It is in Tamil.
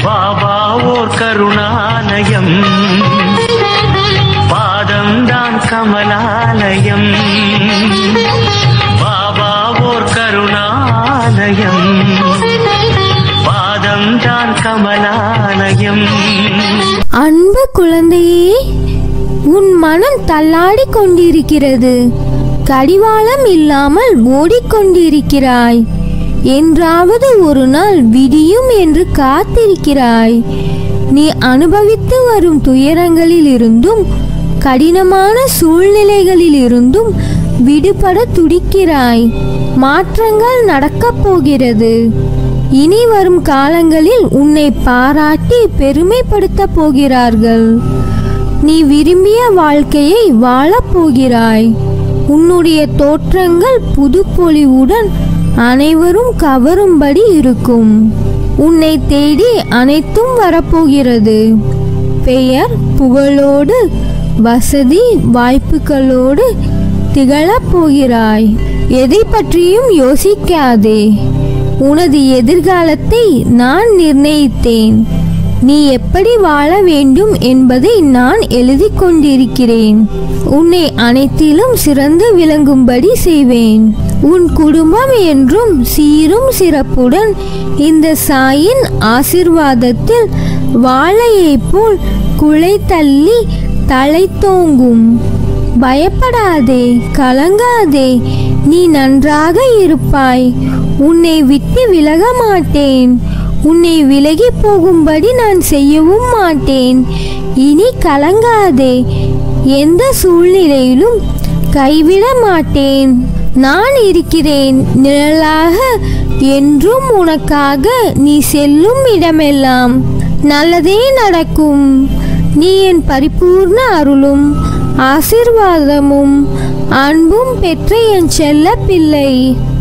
பாபா ஓர் கருணாலயம் பாதம்தான் கமலாலயம் பாபா ஓர் கருணாலயம் பாதம்தான் கமலாலயம் அன்பு குழந்தையே உன் மனம் தள்ளாடிக் கொண்டிருக்கிறது கடிவாளம் இல்லாமல் ஓடிக்கொண்டிருக்கிறாய் என்றாவது ஒரு நாள் விடியும் என்று காத்திருக்கிறாய் நீ அனுபவித்து வரும் துயரங்களில் இருந்தும் கடினமான சூழ்நிலைகளில் இருந்தும் விடுபட துடிக்கிறாய் மாற்றங்கள் நடக்கப் போகிறது இனி வரும் காலங்களில் உன்னை பாராட்டி பெருமைப்படுத்தப் போகிறார்கள் நீ விரும்பிய வாழ்க்கையை வாழப் போகிறாய் உன்னுடைய தோற்றங்கள் புதுப்பொலிவுடன் அனைவரும் கவரும்படி இருக்கும் உன்னை தேடி அனைத்தும் வரப்போகிறது பெயர் புகழோடு வசதி வாய்ப்புகளோடு திகழப் போகிறாய் எதை பற்றியும் யோசிக்காதே உனது எதிர்காலத்தை நான் நிர்ணயித்தேன் நீ எப்படி வாழ வேண்டும் என்பதை நான் எழுதிக் கொண்டிருக்கிறேன் உன்னை அனைத்திலும் சிறந்து விளங்கும்படி செய்வேன் உன் குடும்பம் என்றும் சீரும் சிறப்புடன் இந்த சாயின் ஆசிர்வாதத்தில் வாழையைப் போல் குலை தள்ளி தலை தோங்கும் பயப்படாதே கலங்காதே நீ நன்றாக இருப்பாய் உன்னை விட்டு விலக மாட்டேன் உன்னை விலகி போகும்படி நான் செய்யவும் மாட்டேன் இனி கலங்காதே எந்த சூழ்நிலையிலும் கைவிட மாட்டேன் நான் இருக்கிறேன் நிழலாக என்றும் உனக்காக நீ செல்லும் இடமெல்லாம் நல்லதே நடக்கும் நீ என் பரிபூர்ண அருளும் ஆசிர்வாதமும் அன்பும் பெற்ற என் செல்ல பிள்ளை